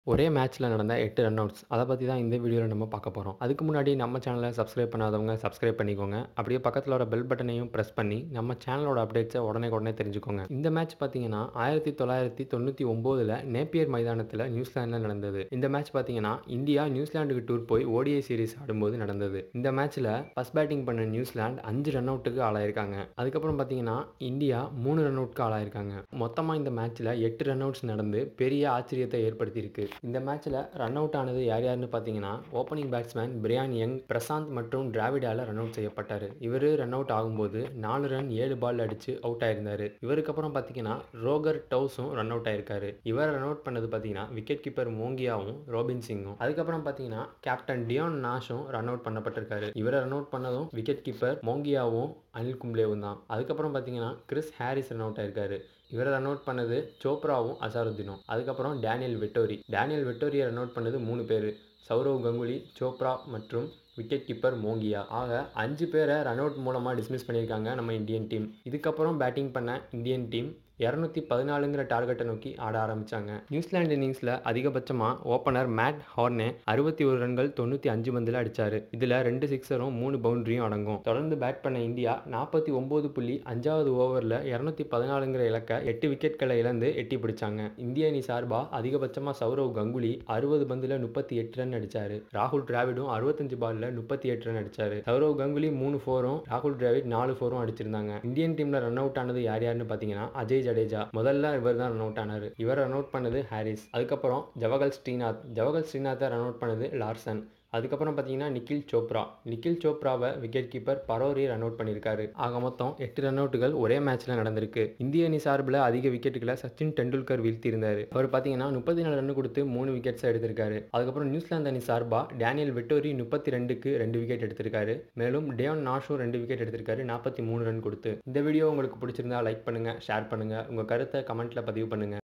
ஒரே மேட்ச்சில் நடந்த எட்டு ரன் அவுட்ஸ் அதை பற்றி தான் இந்த வீடியோவில் நம்ம பார்க்க போகிறோம் அதுக்கு முன்னாடி நம்ம சேனலை சப்ஸ்கிரைப் பண்ணாதவங்க சப்ஸ்கிரைப் பண்ணிக்கோங்க அப்படியே பக்கத்தில் வர பெல் பட்டனையும் ப்ரெஸ் பண்ணி நம்ம சேனலோட அப்டேட்ஸை உடனே உடனே தெரிஞ்சுக்கோங்க இந்த மேட்ச் பார்த்தீங்கன்னா ஆயிரத்தி தொள்ளாயிரத்தி தொண்ணூற்றி ஒம்போதில் நேப்பியர் மைதானத்தில் நியூசிலாண்டில் நடந்தது இந்த மேட்ச் பார்த்தீங்கன்னா இந்தியா நியூசிலாந்துக்கு டூர் போய் ஓடிஐ சீரிஸ் ஆடும்போது நடந்தது இந்த மேட்ச்சில் ஃபஸ்ட் பேட்டிங் பண்ண நியூசிலாந்து அஞ்சு ரன் அவுட்டுக்கு ஆளாயிருக்காங்க அதுக்கப்புறம் பார்த்தீங்கன்னா இந்தியா மூணு ரன் அவுட்க்கு ஆளாயிருக்காங்க மொத்தமாக இந்த மேட்ச்சில் எட்டு ரன் அவுட்ஸ் நடந்து பெரிய ஆச்சரியத்தை ஏற்படுத்தியிருக்கு இந்த மேட்ச்சில் ரன் அவுட் ஆனது யார் யாருன்னு பார்த்தீங்கன்னா opening batsman Bryan Young Prashanth மற்றும் டிராவிடால ரன் அவுட் செய்யப்பட்டார் இவர் ரன் அவுட் ஆகும்போது நாலு ரன் ஏழு பால் அடிச்சு அவுட் ஆயிருந்தார் இவருக்கு அப்புறம் பார்த்தீங்கன்னா ரோகர் டவுஸும் ரன் அவுட் ஆயிருக்காரு இவர் ரன் அவுட் பண்ணது பார்த்தீங்கன்னா விக்கெட் கீப்பர் மோங்கியாவும் ரோபின் சிங்கும் அதுக்கப்புறம் பார்த்தீங்கன்னா கேப்டன் டியான் நாஷும் ரன் அவுட் பண்ணப்பட்டிருக்காரு இவரை ரன் அவுட் பண்ணதும் விக்கெட் கீப்பர் மோங்கியாவும் அனில் கும்ப்ளேவும் தான் அதுக்கப்புறம் பார்த்தீங்கன்னா கிறிஸ் ஹாரிஸ் ரன் அவுட் ஆயிருக்காரு இவரை ரன் அவுட் பண்ணது சோப்ராவும் அசாருத்தீனும் அதுக்கப்புறம் டேனியல் வெட்டோரி டேனியல் வெட்டோரியை ரன் அவுட் பண்ணது மூணு பேர் சௌரவ் கங்குலி சோப்ரா மற்றும் விக்கெட் கீப்பர் மோங்கியா ஆக அஞ்சு பேரை ரன் அவுட் மூலமாக டிஸ்மிஸ் பண்ணியிருக்காங்க நம்ம இந்தியன் டீம் இதுக்கப்புறம் பேட்டிங் பண்ண இந்தியன் டீம் இரநூத்தி பதினாலுங்கிற டார்கெட்டை நோக்கி ஆட ஆரம்பித்தாங்க நியூசிலாந்து இன்னிங்ஸில் அதிகபட்சமாக ஓப்பனர் மேட் ஹார்னே அறுபத்தி ஒரு ரன்கள் தொண்ணூற்றி அஞ்சு பந்தில் அடித்தார் இதில் ரெண்டு சிக்ஸரும் மூணு பவுண்டரியும் அடங்கும் தொடர்ந்து பேட் பண்ண இந்தியா நாற்பத்தி ஒம்பது புள்ளி அஞ்சாவது ஓவரில் இரநூத்தி பதினாலுங்கிற இலக்கை எட்டு விக்கெட்களை இழந்து எட்டி பிடிச்சாங்க இந்திய அணி சார்பாக அதிகபட்சமாக சௌரவ் கங்குலி அறுபது பந்தில் முப்பத்தி எட்டு ரன் அடித்தார் ராகுல் டிராவிடும் அறுபத்தஞ்சு பாலில் முப்பத்தி எட்டு ரன் அடித்தார் சௌரவ் கங்குலி மூணு ஃபோரும் ராகுல் டிராவிட் நாலு ஃபோரும் அடிச்சிருந்தாங்க இந்தியன் டீமில் ரன் அவுட் ஆனது யார் யாருன்னு பார்த்தீங்கன்னா அஜய் ஜடேஜா முதல்ல இவர் தான் ரன் அவுட் ஆனார் இவர் ரன் அவுட் பண்ணது ஹாரிஸ் அதுக்கப்புறம் ஜவஹல் ஸ்ரீநாத் ஜவஹல் ஸ்ரீநாத்தை ரன் அவுட் பண்ணது லார்சன் அதுக்கப்புறம் பார்த்தீங்கன்னா நிக்கில் சோப்ரா நிக்கில் சோப்ராவை wicket keeper Parore run out பண்ணியிருக்காரு ஆக மொத்தம் எட்டு ரன் அவுட்டுகள் ஒரே மேட்ச்சில் நடந்திருக்கு இந்திய அணி சார்பில் அதிக விக்கெட்டுகளை சச்சின் டெண்டுல்கர் வீழ்த்தியிருந்தார் அவர் பார்த்தீங்கன்னா முப்பத்தி நாலு ரன் கொடுத்து மூணு விக்கெட்ஸ் எடுத்திருக்காரு அதுக்கப்புறம் நியூசிலாந்து அணி சார்பாக டேனியல் வெட்டோரி முப்பத்தி ரெண்டுக்கு ரெண்டு விக்கெட் எடுத்திருக்காரு மேலும் டேன் நாஷும் ரெண்டு விக்கெட் எடுத்திருக்காரு நாற்பத்தி மூணு ரன் கொடுத்து இந்த வீடியோ உங்களுக்கு பிடிச்சிருந்தா லைக் பண்ணுங்கள் ஷேர் பண்ணுங்கள் உங்கள் கருத்தை கமெண்ட்டில் பதிவு பண்ணுங்கள்